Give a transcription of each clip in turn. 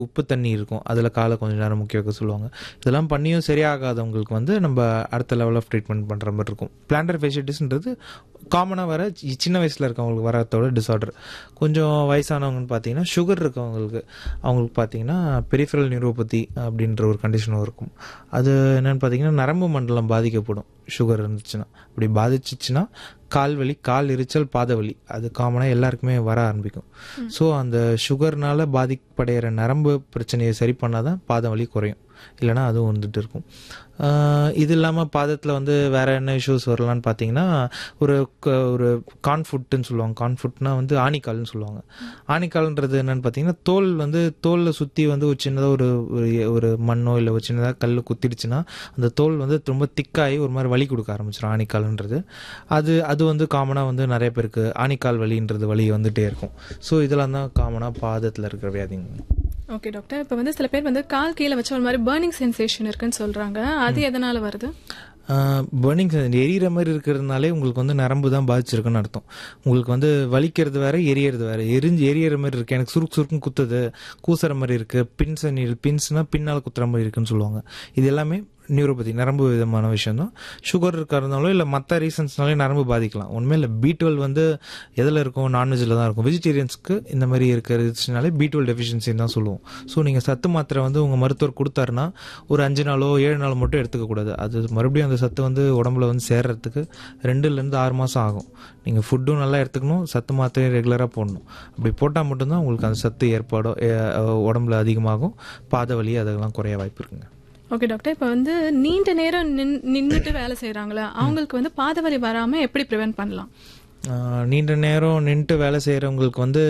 உப்பு தண்ணி இருக்கும் அதில் காலை கொஞ்ச நேரம் முக்கிய வைக்க சொல்லுவாங்க இதெல்லாம் பண்ணியும் சரியாகாதவங்களுக்கு வந்து நம்ம அடுத்த லெவல் ஆஃப் ட்ரீட்மெண்ட் பண்ணுற மாதிரி இருக்கும் பிளான்டர் ஃபேஷியட்டிஸ்ன்றது காமனாக வர சி- சின்ன வயசில் இருக்கவங்களுக்கு வரத்தோட டிசார்டர் கொஞ்சம் வயசானவங்கன்னு பார்த்தீங்கன்னா சுகர் இருக்கவங்களுக்கு அவங்களுக்கு பார்த்தீங்கன்னா பெரிஃபரல் நியூரோபதி அப்படின்ற ஒரு கண்டிஷனும் இருக்கும் அது என்னன்னு பார்த்தீங்கன்னா நரம்பு மண்டலம் பாதிக்கப்படும் சுகர் இருந்துச்சுன்னா அப்படி பாதிச்சிச்சுன்னா கால் வலி கால் எரிச்சல் பாத வலி அது காமனாக எல்லாருக்குமே வர ஆரம்பிக்கும் ஸோ அந்த சுகர்னால பாதிப்படைகிற நரம்பு பிரச்சனையை சரி பண்ணாதான் பாத வலி குறையும் இல்லைன்னா அதுவும் வந்துட்டு இருக்கும் ஆஹ் இது இல்லாமல் பாதத்தில் வந்து வேற என்ன இஷ்யூஸ் வரலான்னு பார்த்தீங்கன்னா ஒரு க- ஒரு கான்ஃபுட்டுன்னு சொல்லுவாங்க கான்ஃபுட்னா வந்து ஆணிக்கால்னு சொல்லுவாங்க ஆணிக்கால்ன்றது என்னன்னு பார்த்தீங்கன்னா தோல் வந்து தோலில் சுற்றி வந்து ஒரு சின்னதாக ஒரு ஒரு- ஒரு மண்ணோ இல்லை ஒரு சின்னதாக கல் குத்திடுச்சுன்னா அந்த தோல் வந்து ரொம்ப திக்காகி ஒரு மாதிரி வலி கொடுக்க ஆரம்பிச்சிடும் ஆணிக்கால்ன்றது அது அது வந்து காமனாக வந்து நிறைய பேருக்கு ஆணிக்கால் வலின்றது வலி வந்துட்டே இருக்கும் ஸோ இதெல்லாம் தான் காமனாக பாதத்தில் இருக்கிற வியாதிங்க ஓகே டாக்டர் இப்போ வந்து சில பேர் வந்து கால் கீழே வச்ச ஒரு மாதிரி பர்னிங் சென்சேஷன் இருக்குன்னு சொல்றாங்க அது எதனால வருது பர்னிங் எரியிற மாதிரி இருக்கிறதுனாலே உங்களுக்கு வந்து நரம்பு தான் பாதிச்சிருக்குன்னு அர்த்தம் உங்களுக்கு வந்து வலிக்கிறது வேற எரியறது வேற எரிஞ்சு எரியற மாதிரி இருக்கு எனக்கு சுருக்கு சுருக்குன்னு குத்துது கூசுற மாதிரி இருக்கு பின்ஸ் பின்ஸ்னா பின்னால் குத்துற மாதிரி இருக்குன்னு சொல்லுவாங்க இது எல்லாமே நியூரோபதி நரம்பு விதமான விஷயம் தான் சுகர் இருக்கிறதுனாலோ இல்லை மற்ற ரீசன்ஸ்னாலே நரம்பு பாதிக்கலாம் உண்மையில் இல்லை பி டுவெல் வந்து எதில் இருக்கும் நான்வெஜ்ஜில் தான் இருக்கும் வெஜிடேரியன்ஸ்க்கு இந்த மாதிரி இருக்கிறதுனாலே பி டுவெல் டெஃபிஷியன்சின்னு தான் சொல்லுவோம் ஸோ நீங்கள் சத்து மாத்திரை வந்து உங்கள் மருத்துவர் கொடுத்தாருன்னா ஒரு அஞ்சு நாளோ ஏழு நாள் மட்டும் எடுத்துக்கக்கூடாது அது மறுபடியும் அந்த சத்து வந்து உடம்புல வந்து சேர்றதுக்கு ரெண்டுலேருந்து ஆறு மாதம் ஆகும் நீங்கள் ஃபுட்டும் நல்லா எடுத்துக்கணும் சத்து மாத்திரையும் ரெகுலராக போடணும் அப்படி போட்டால் மட்டும்தான் உங்களுக்கு அந்த சத்து ஏற்பாடோ அஹ், உடம்புல அதிகமாகும் பாத வலி அதெல்லாம் குறைய வாய்ப்பு இருக்குங்க ஓகே டாக்டர் இப்போ வந்து நீண்ட நேரம் நின் நின்றுட்டு வேலை செய்றாங்களா அவங்களுக்கு வந்து பாதவலி வராம எப்படி ப்ரிவென்ட் பண்ணலாம் ஆஹ் நீண்ட நேரம் நின்றுட்டு வேலை செய்கிறவங்களுக்கு வந்து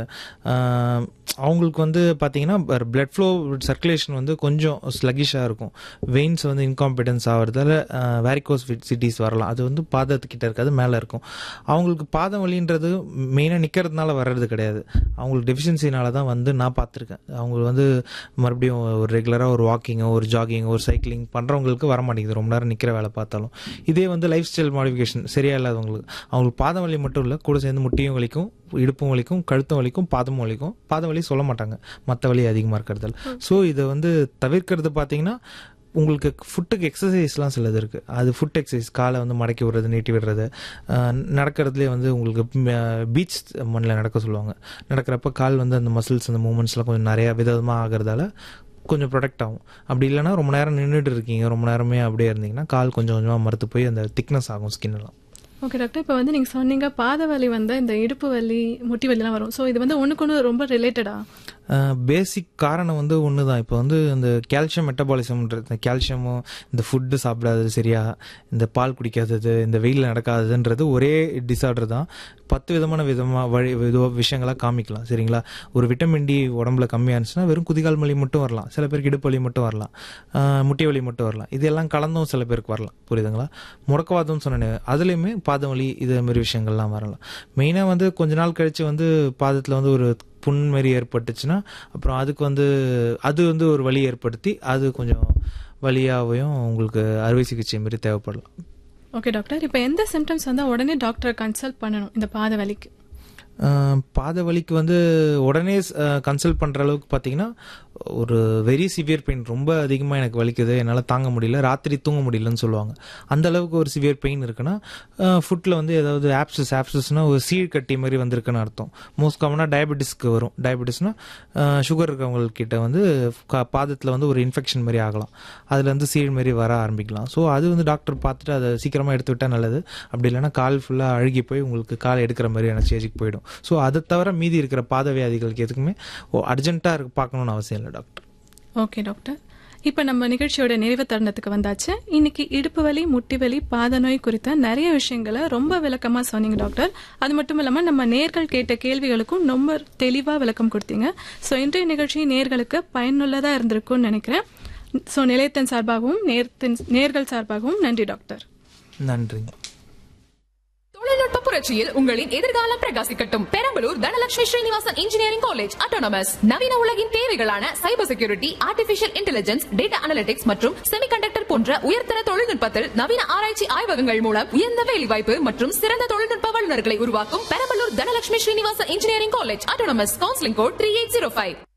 ஆஹ் அவங்களுக்கு வந்து பார்த்தீங்கன்னா பிளட் ஃப்ளோ சர்க்குலேஷன் வந்து கொஞ்சம் ஸ்லகிஷாக இருக்கும் வெயின்ஸ் வந்து இன்காம்பிடன்ஸ் ஆகிறதால வேரிகோஸ் சிட்டிஸ் வரலாம் அது வந்து பாதத்துக்கிட்ட இருக்காது மேலே இருக்கும் அவங்களுக்கு பாதம் வலின்றது மெயினாக நிற்கிறதுனால வர்றது கிடையாது அவங்களுக்கு டெஃபிஷியன்சினால தான் வந்து நான் பார்த்துருக்கேன் அவங்க வந்து மறுபடியும் ஒரு ரெகுலராக ஒரு வாக்கிங்கோ ஒரு ஜாகிங்கோ ஒரு சைக்கிளிங் பண்ணுறவங்களுக்கு வர மாட்டேங்குது ரொம்ப நேரம் நிற்கிற வேலை பார்த்தாலும் இதே வந்து லைஃப் ஸ்டைல் மாடிஃபிகேஷன் சரியா இல்லாதவங்களுக்கு அவங்களுக்கு பாதம் வலி மட்டும் இல்லை கூட சேர்ந்து முட்டியும் வலிக்கும் இடுப்பும் வலிக்கும் கழுத்தும் வலிக்கும் பாதமும் வலிக்கும் பாதம் வலி சொல்ல மாட்டாங்க மற்ற வலி அதிகமாக இருக்கிறதால ஸோ இதை வந்து தவிர்க்கிறது பார்த்தீங்கன்னா உங்களுக்கு ஃபுட்டுக்கு எக்ஸசைஸ்லாம் சிலது இருக்குது அது ஃபுட் எக்ஸசைஸ் காலை வந்து மடக்கி விடுறது நீட்டி விடுறது அஹ் நடக்கிறதுலே வந்து உங்களுக்கு பீச் மண்ணில் நடக்க சொல்லுவாங்க நடக்கிறப்ப கால் வந்து அந்த மசில்ஸ் அந்த மூமெண்ட்ஸ்லாம் கொஞ்சம் நிறையா விதமாக ஆகிறதால கொஞ்சம் ப்ரொடெக்ட் ஆகும் அப்படி இல்லைன்னா ரொம்ப நேரம் நின்றுட்டு இருக்கீங்க ரொம்ப நேரமே அப்படியே இருந்தீங்கன்னா கால் கொஞ்சம் கொஞ்சமாக மறுத்து போய் அந்த திக்னஸ் ஆகும் ஸ்கின் எல்லாம் ஓகே டாக்டர் இப்போ வந்து நீங்க சொன்னீங்க பாத வலி வந்து இந்த இடுப்பு வலி முட்டி வலிலாம் வரும் ஸோ இது வந்து ஒண்ணுக்கு ஒன்று ரொம்ப ரிலேட்டடா பேசிக் காரணம் வந்து ஒன்று தான் இப்போ வந்து இந்த கால்சியம் மெட்டபாலிசம்ன்றது இந்த கால்சியமும் இந்த ஃபுட்டு சாப்பிடாதது சரியா இந்த பால் குடிக்காதது இந்த வெயில் நடக்காததுன்றது ஒரே டிசார்டர் தான் பத்து விதமான விதமாக வழி வித விஷயங்களாக காமிக்கலாம் சரிங்களா ஒரு விட்டமின் டி உடம்புல கம்மியாக இருந்துச்சுன்னா வெறும் குதிகால் வலி மட்டும் வரலாம் சில பேருக்கு இடுப்பு வலி மட்டும் வரலாம் ஆஹ் முட்டி வலி மட்டும் வரலாம் இதெல்லாம் கலந்தும் சில பேருக்கு வரலாம் புரியுதுங்களா முடக்கவாதம் சொன்னேன் அதுலேயுமே பாதம் வலி இது மாதிரி விஷயங்கள்லாம் வரலாம் மெயினாக வந்து கொஞ்ச நாள் கழிச்சு வந்து பாதத்தில் வந்து ஒரு புண் மாரி ஏற்பட்டுச்சுன்னா அப்புறம் அதுக்கு வந்து அது வந்து ஒரு வலி ஏற்படுத்தி அது கொஞ்சம் வலியாகவும் உங்களுக்கு அறுவை சிகிச்சை மாரி தேவைப்படலாம் ஓகே டாக்டர் இப்போ எந்த சிம்டம்ஸ் வந்தா உடனே டாக்டரை கன்சல்ட் பண்ணணும் இந்த பாத வலிக்கு ஆஹ் பாத வலிக்கு வந்து உடனே கன்சல்ட் பண்ணுற அளவுக்கு பார்த்தீங்கன்னா ஒரு வெரி சிவியர் பெயின் ரொம்ப அதிகமாக எனக்கு வலிக்குது என்னால் தாங்க முடியல ராத்திரி தூங்க முடியலன்னு சொல்லுவாங்க அந்த அளவுக்கு ஒரு சிவியர் பெயின் இருக்குன்னா ஃபுட்டில் வந்து ஏதாவது ஆப்சஸ் ஆப்சஸ்னால் ஒரு சீழ் கட்டி மாதிரி வந்திருக்குன்னு அர்த்தம் மோஸ்ட் காமனாக டயபெட்டிஸ்க்கு வரும் டயபெட்டிஸ்னால் சுகர் இருக்கவங்கக்கிட்ட வந்து கா- பாதத்தில் வந்து ஒரு இன்ஃபெக்ஷன் மாதிரி ஆகலாம் அதில் வந்து சீழ் மாதிரி வர ஆரம்பிக்கலாம் ஸோ அது வந்து டாக்டர் பார்த்துட்டு அதை சீக்கிரமாக எடுத்து விட்டால் நல்லது அப்படி இல்லைன்னா கால் ஃபுல்லாக அழுகி போய் உங்களுக்கு கால் எடுக்கிற மாதிரியான ஸ்டேஜுக்கு போயிடும் ஸோ அதை தவிர மீதி இருக்கிற பாத வியாதிகளுக்கு எதுக்குமே அர்ஜென்ட்டாக இருக்கு பார்க்கணும்னு அவசியம் இல்லை டாக்டர் ஓகே டாக்டர் இப்போ நம்ம நிகழ்ச்சியோட நிறைவு தருணத்துக்கு வந்தாச்சு இன்னைக்கு இடுப்பு வலி முட்டி வலி பாத நோய் குறித்த நிறைய விஷயங்களை ரொம்ப விளக்கமா சொன்னீங்க டாக்டர் அது மட்டும் இல்லாம நம்ம நேர்கள் கேட்ட கேள்விகளுக்கும் ரொம்ப தெளிவா விளக்கம் கொடுத்தீங்க ஸோ இன்றைய நிகழ்ச்சி நேர்களுக்கு பயனுள்ளதா இருந்திருக்கும்னு நினைக்கிறேன் ஸோ நிலையத்தின் சார்பாகவும் நேர்த்தின் நேர்கள் சார்பாகவும் நன்றி டாக்டர் நன்றிங்க தொழில்நுட்ப புரட்சியில் உங்களின் எதிர்காலம் பிரகாசிக்கட்டும் Perambalur Dhanalakshmi Srinivasan engineering college autonomous நவீன உலகின் தேவைகளான cyber security artificial intelligence data analytics மற்றும் செமிகண்டக்டர் போன்ற உயர்தர தொழில்நுட்பத்தில் நவீன ஆராய்ச்சி ஆய்வகங்கள் மூலம் உயர்ந்த வேலைவாய்ப்பு மற்றும் சிறந்த தொழில்நுட்ப வல்லுநர்களை உருவாக்கும் Perambalur Dhanalakshmi Srinivasan engineering college autonomous counselling code three eight zero five